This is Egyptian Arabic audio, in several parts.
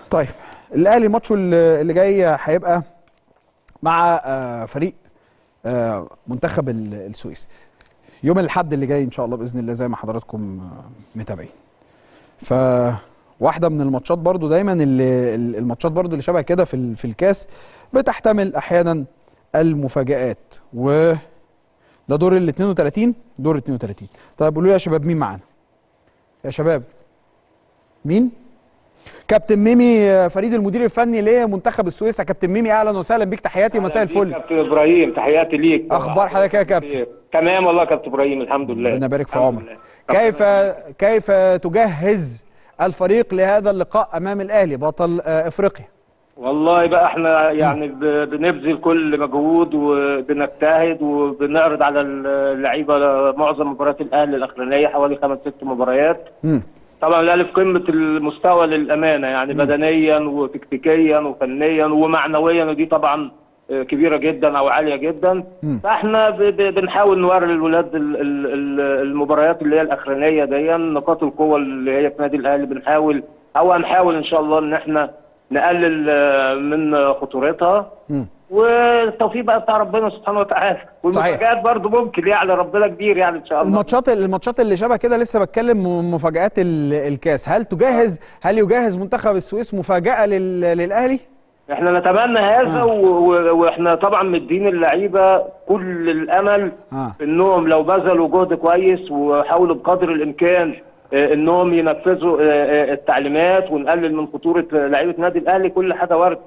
طيب الاهلي ماتشه اللي اللي جاي هيبقى مع آه، فريق آه، منتخب ال- السويس يوم الاحد اللي جاي ان شاء الله باذن الله زي ما حضراتكم آه، متابعين ف واحده من الماتشات برضو دايما اللي الماتشات برضو اللي شبه كده في ال- في الكاس بتحتمل احيانا المفاجآت و ده دور ال 32 دور ال 32 طيب قولوا لي يا شباب مين معانا يا شباب مين كابتن ميمي آه، فريد المدير الفني لمنتخب السويس يا كابتن ميمي اهلا وسهلا بيك تحياتي مساء أهلا بيك الفل كابتن ابراهيم تحياتي ليك أخبار حضرتك إيه يا كابتن؟ تمام والله يا كابتن ابراهيم الحمد لله ربنا يبارك في الحمد عمرك لله. كيف كيف تجهز الفريق لهذا اللقاء امام الاهلي بطل آه، افريقيا والله بقى احنا يعني ب- بنبذل كل مجهود وبنجتهد وبنعرض على اللعيبه معظم مباريات الاهلي الاخرانيه حوالي خمس ست مباريات مم. طبعا الاهلي في قمه المستوى للامانه يعني بدنيا وتكتيكيا وفنيا ومعنويا ودي طبعا آه، كبيره جدا او عاليه جدا مم. فاحنا ب- ب- بنحاول نوري للولاد ال- ال- ال- المباريات اللي هي الاخرانيه دي نقاط القوه اللي هي في نادي الاهلي بنحاول او هنحاول ان شاء الله ان احنا نقلل آه، من خطورتها مم. والتوفيق بقى بتاع ربنا سبحانه وتعالى والمفاجآت برضه ممكن يعني ربنا كبير يعني ان شاء الله الماتشات الماتشات اللي شبه كده لسه بتكلم م- مفاجآت ال- الكاس هل تجهز هل يجهز منتخب السويس مفاجأة لل- للاهلي احنا نتمنى هذا و... و... واحنا طبعا مدين اللعيبه كل الامل آه. انهم لو بذلوا جهد كويس وحاولوا بقدر الامكان آه، انهم ينفذوا آه، آه، التعليمات ونقلل من خطوره آه، لعيبه نادي الاهلي كل حاجه وارد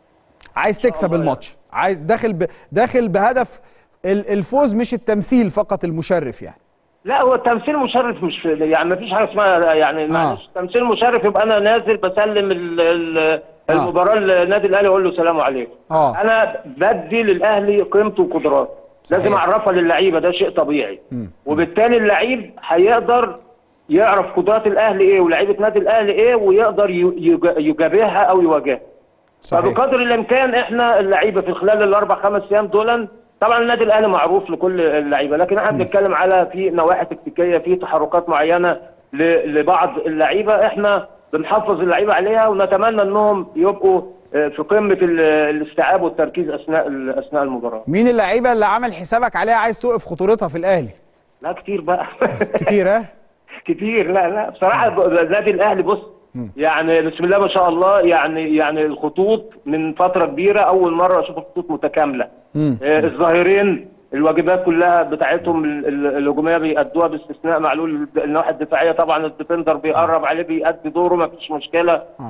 عايز تكسب الله الماتش عايز داخل ب... داخل بهدف ال- الفوز مش التمثيل فقط المشرف يعني لا هو التمثيل مشرف مش يعني ما فيش حاجه اسمها يعني معلش تمثيل مشرف يبقى انا نازل بسلم ال... ال... المباراه للنادي الاهلي واقول له سلام عليكم اه انا بدي للاهلي قيمته وقدراته صحيح. لازم اعرفها للعيبه ده شيء طبيعي وبالتالي اللعيب هيقدر يعرف قدرات الاهلي ايه ولاعيبه نادي الاهلي ايه ويقدر ي- يج- يجابهها او يواجهها صحيح فبقدر الامكان احنا اللعيبه في خلال الاربع خمس ايام دول طبعا النادي الاهلي معروف لكل اللعيبه لكن احنا بنتكلم على في نواحي تكتيكيه في تحركات معينه ل- لبعض اللعيبه احنا بنحفظ اللعيبه عليها ونتمنى انهم يبقوا آه، في قمه ال- الاستيعاب والتركيز اثناء ال- اثناء المباراه مين اللعيبه اللي عمل حسابك عليها عايز توقف خطورتها في الاهلي لا كتير بقى كتير ها كتير لا لا بصراحه ب- النادي الاهلي بص يعني بسم الله ما شاء الله يعني يعني الخطوط من فتره كبيره اول مره اشوف الخطوط متكامله مم. آه، الظاهرين الواجبات كلها بتاعتهم ال- ال- الهجوميه بيأدوها باستثناء معلول النواحي الدفاعيه طبعا الديفندر بيقرب عليه بيأدي دوره ما فيش مشكله آه.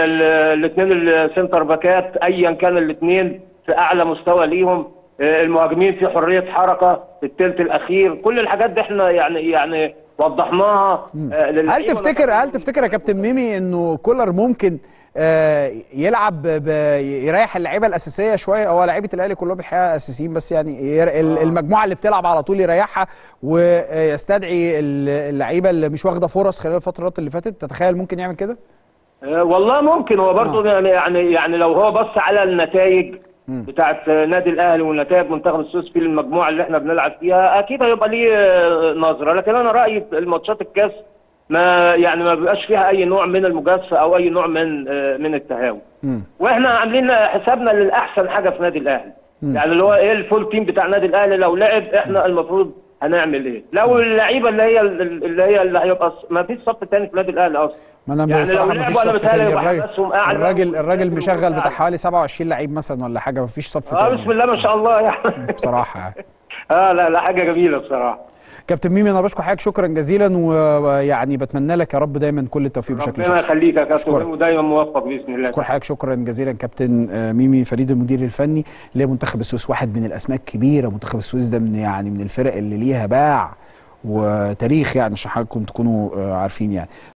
الاثنين السنتر باكات ايا كان الاثنين في اعلى مستوى ليهم آه، المهاجمين في حريه حركه في الثلث الاخير كل الحاجات دي احنا يعني يعني وضحناها آه، هل للعيبة. تفتكر هل تفتكر يا كابتن ميمي انه كولر ممكن آه يلعب ب... يريح اللعيبه الاساسيه شويه هو لعيبه الاهلي كلهم الحقيقه اساسيين بس يعني ير... ال- المجموعه اللي بتلعب على طول يريحها ويستدعي ال- اللعيبه اللي مش واخده فرص خلال الفترات اللي فاتت تتخيل ممكن يعمل كده؟ آه، والله ممكن هو برضه يعني يعني يعني لو هو بص على النتائج بتاعت نادي الاهلي ونتائج منتخب السويس في المجموعه اللي احنا بنلعب فيها اكيد هيبقى ليه آه، نظره لكن انا رايي في الماتشات الكاس ما يعني ما بيبقاش فيها اي نوع من المجازفه او اي نوع من آه، من التهاون مم. واحنا عاملين حسابنا للاحسن حاجه في نادي الاهلي يعني اللي هو ايه الفول تيم بتاع نادي الاهلي لو لعب احنا المفروض هنعمل ايه لو اللعيبه اللي هي اللي هي اللي هيبقى ما فيش صف تاني في نادي الاهلي اصلا ما انا يعني بصراحه لو ما فيش لعبوا أنا صف بيتهيألي تاني يبقى الراجل حماسهم أعلى الراجل الراجل وبيتهيألي مشغل بتاع أعلى. حوالي 27 لعيب مثلا ولا حاجه ما فيش صف اه بسم تاني الله ما شاء الله يعني بصراحه يعني. اه لا لا حاجه جميله بصراحه كابتن ميمي انا بشكر حضرتك شكرا جزيلا ويعني بتمنى لك يا رب دايما كل التوفيق بشكل ربنا شخصي يخليك يا أشكرك. كابتن ودايما موفق باذن الله اشكر حضرتك شكرا جزيلا كابتن آه، ميمي فريد المدير الفني لمنتخب السويس واحد من الاسماء الكبيره منتخب السويس ده من يعني من الفرق اللي ليها باع وتاريخ يعني عشان حضراتكم تكونوا آه، عارفين يعني